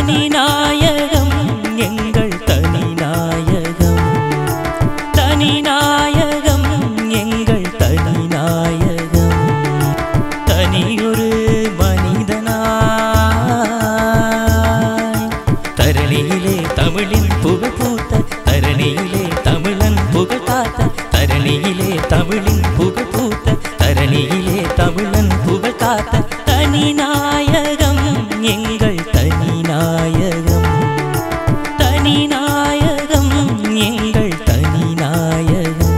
தனி நாயகம் எங்கள் தனி நாயகம் தனி நாயகம் எங்கள் தனி நாயகம் தனியொரு மனிதனாய் தரணியிலே தமிழின் புகழ் பூத்த தரணியிலே தமிழன் புகழ் காத்த தரணியிலே தமிழின் புகழ் பூத்த தரணியிலே தமிழன் புகழ் காத்த தனி நாயகம் எங்கள் தனி நாயகம் தனி நாயகம் எங்கள் தனி நாயகம்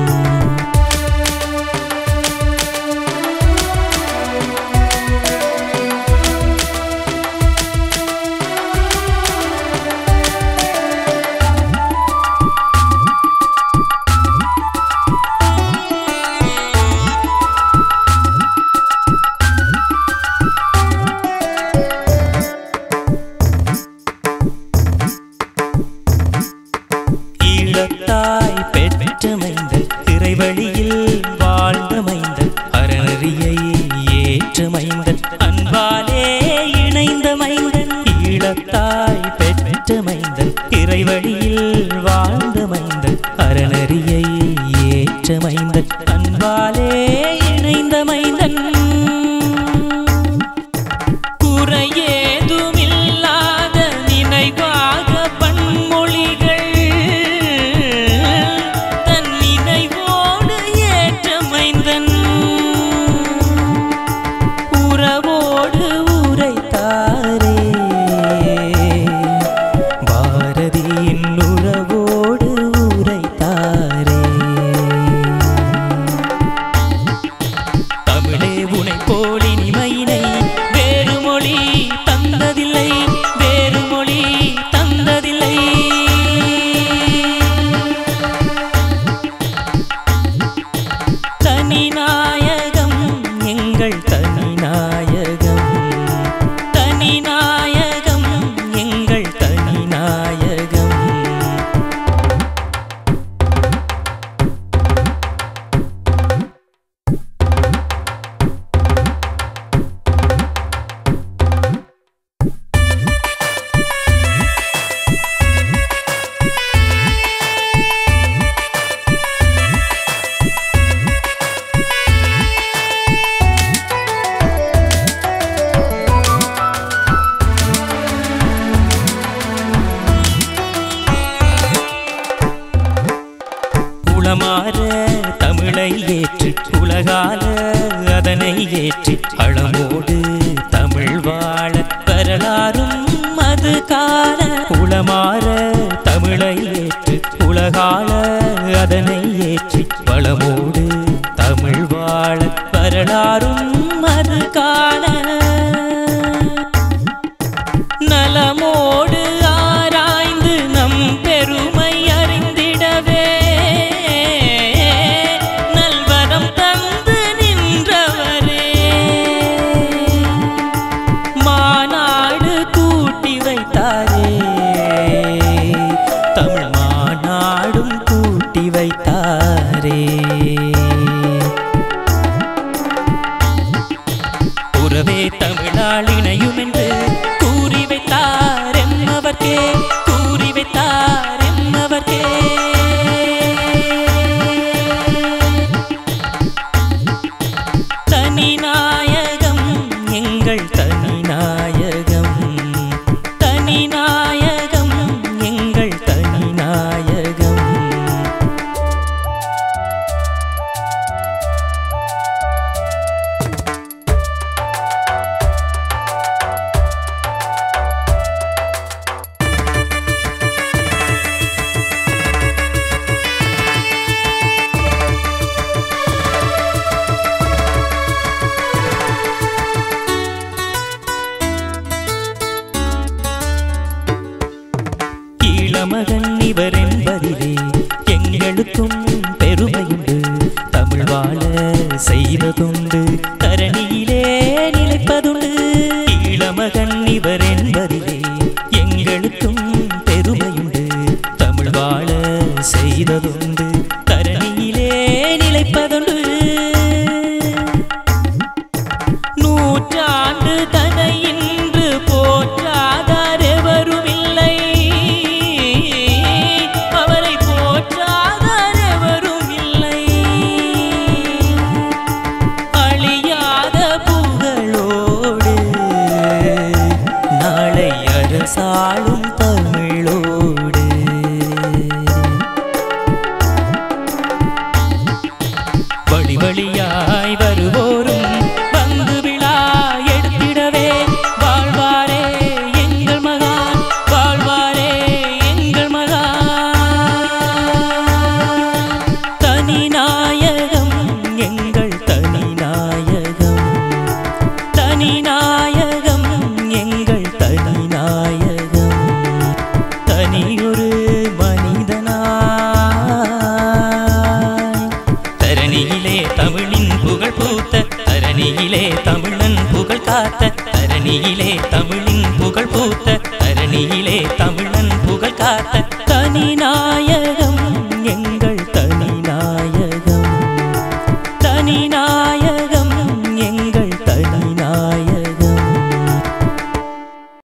ஈழத்தாய் பெற்றமைந்த திரைவழியில் வாழ்ந்தமைந்த அறநெறியை ஏற்றமைந்த அன்பாலே இணைந்த மைந்தன் ஈழத்தாய் பெற்றமைந்த திரைவழியில் வாழ்ந்தமைந்த அறநெறியை ஏற்றமைந்த அன்பாலே இணைந்த மைந்தன் குறையேதுமில்லாத நினைவாக பன்மொழிகள் தன் நினைவோடு ஏற்றமைந்தன் உறவோடு உரைத்தாரே பாரதியின் உறவோடு உரைத்தாரே தமிழே உனை போல் இனிமையினை வேறு மொழி தந்ததில்லை வேறு மொழி தந்ததில்லை தனி நாயகம் எங்கள் தனி நாயகம் தனி நாயகம் எங்கள் தனி நாயகம் உளமாற தமிழை ஏற்று உலகால அதனை ஏற்றி அளமோடு தமிழ் வாழ வரலாறும் அது கால உளமாற தமிழை ஏற்று உலகால அதனை ஏற்றி வளமோடு தமிழ் வாழ வரலாறும் அது கால நலமோடு ஆராய்ந்து நம் பெருமை அறிந்திடவே நல்வரம் தந்து நின்றவரே மாநாடு கூட்டி வைத்தாரே தமிழ் மாநாடும் கூட்டி வைத்தாரே உறவே தமிழால் இணையும் என்று கூறி வைத்தார் எம்மவர்க்கே கூறி வைத்தார் எம்மவர்க்கே தனி நாயகம் எங்கள் தனி நாயகம் தனி நாயகம் எங்கள் தனி நாயகம் தரணியிலே தமிழன் புகழ் காத்த தரணியிலே தமிழின் புகழ் பூத்த தரணியிலே தமிழன் புகழ் காத்த தனிநாயகம்